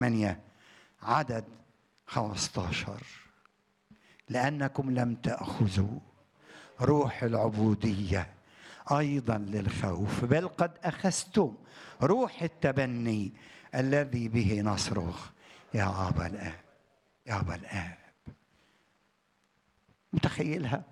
ثمانية عدد 15 لأنكم لم تأخذوا روح العبودية أيضا للخوف بل قد أخذتم روح التبني الذي به نصرخ يا أبا الآب يا أبا الآب متخيلها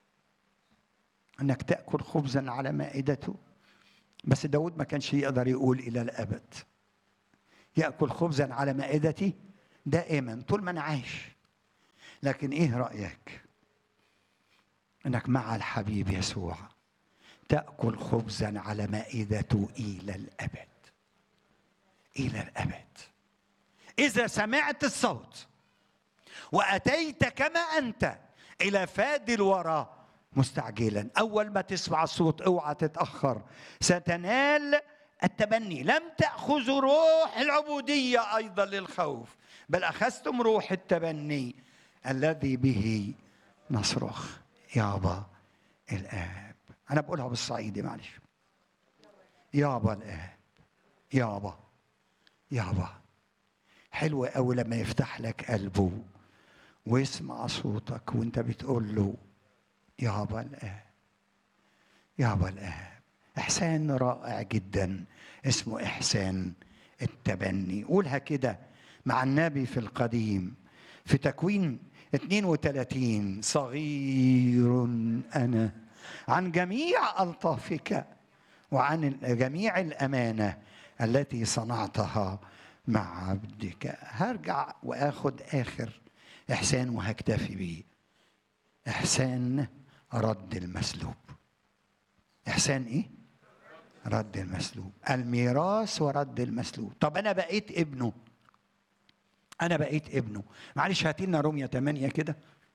أنك تأكل خبزا على مائدته بس داود ما كانش يقدر يقول إلى الأبد يأكل خبزا على مائدتي دائما طول ما أنا عايش لكن إيه رأيك أنك مع الحبيب يسوع تأكل خبزا على مائدته إلى الأبد إلى الأبد إذا سمعت الصوت وأتيت كما أنت إلى فادي الورى مستعجلا أول ما تسمع الصوت اوعى تتأخر ستنال التبني لم تأخذوا روح العبودية أيضا للخوف بل أخذتم روح التبني الذي به نصرخ يابا الآب أنا بقولها بالصعيدي معلش يابا الآب يابا يابا حلو قوي لما يفتح لك قلبه ويسمع صوتك وانت بتقول له يابا الآب يابا الآب إحسان رائع جدا اسمه إحسان التبني قولها كده مع النبي في القديم في تكوين 32 صغير أنا عن جميع ألطافك وعن جميع الأمانة التي صنعتها مع عبدك هرجع وآخد آخر إحسان وهكتفي بيه إحسان رد المسلوب إحسان إيه؟ رد المسلوب الميراث ورد المسلوب طب أنا بقيت ابنه أنا بقيت ابنه معلش هاتي لنا رومية 8 كده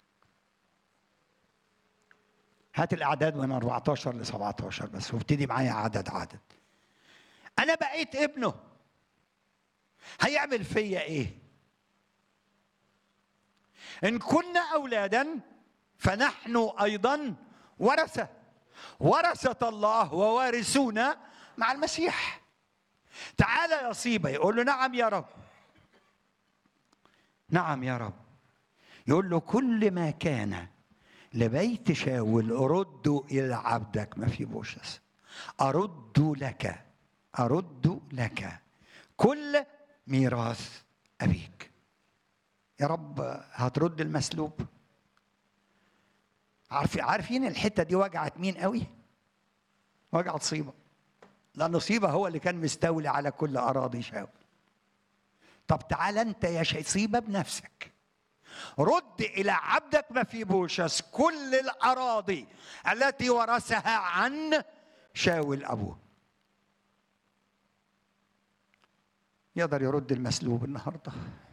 هات الأعداد من 14 ل 17 بس وابتدي معايا عدد عدد أنا بقيت ابنه هيعمل فيا إيه؟ إن كنا أولادا فنحن أيضا ورثة ورثة الله ووارثون مع المسيح تعالى يا صيبة يقول له نعم يا رب نعم يا رب يقول له كل ما كان لبيت شاول أرد إلى عبدك ما في بوشس أرد لك أرد لك كل ميراث أبيك يا رب هترد المسلوب عارفين عارفين الحته دي وجعت مين قوي وجعت صيبه لان صيبه هو اللي كان مستولي على كل اراضي شاول طب تعال انت يا صيبه بنفسك رد الى عبدك ما في بوشس كل الاراضي التي ورثها عن شاول ابوه يقدر يرد المسلوب النهارده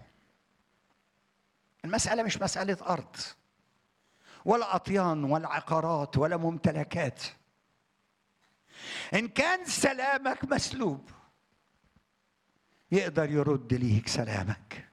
المساله مش مساله ارض ولا اطيان ولا عقارات ولا ممتلكات ان كان سلامك مسلوب يقدر يرد ليك سلامك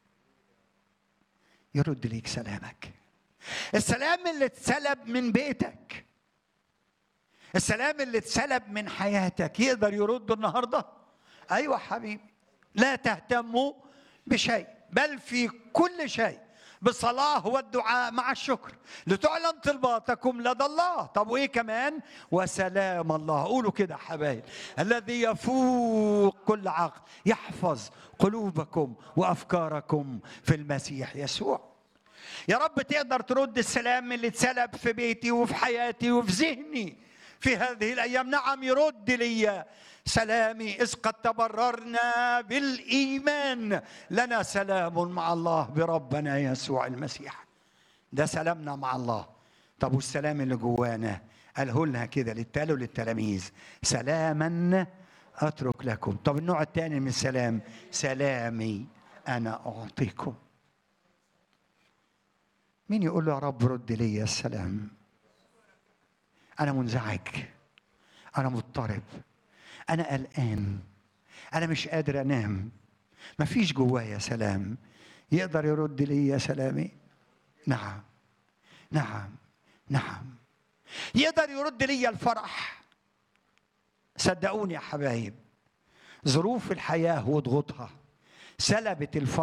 يرد ليك سلامك السلام اللي اتسلب من بيتك السلام اللي اتسلب من حياتك يقدر يرد النهارده ايوه حبيبي لا تهتموا بشيء بل في كل شيء بالصلاة والدعاء مع الشكر لتعلن طلباتكم لدى الله طب وإيه كمان وسلام الله قولوا كده حبايب الذي يفوق كل عقل يحفظ قلوبكم وأفكاركم في المسيح يسوع يا رب تقدر ترد السلام اللي اتسلب في بيتي وفي حياتي وفي ذهني في هذه الأيام نعم يرد لي سلامي إذ قد تبررنا بالإيمان لنا سلام مع الله بربنا يسوع المسيح ده سلامنا مع الله طب والسلام اللي جوانا قاله لنا كده للتالي وللتلاميذ سلاما أترك لكم طب النوع الثاني من السلام سلامي أنا أعطيكم مين يقول له يا رب رد لي السلام أنا منزعج أنا مضطرب أنا قلقان أنا مش قادر أنام مفيش جوايا سلام يقدر يرد لي يا سلامي نعم نعم نعم يقدر يرد لي الفرح صدقوني يا حبايب ظروف الحياة وضغوطها سلبت الفرح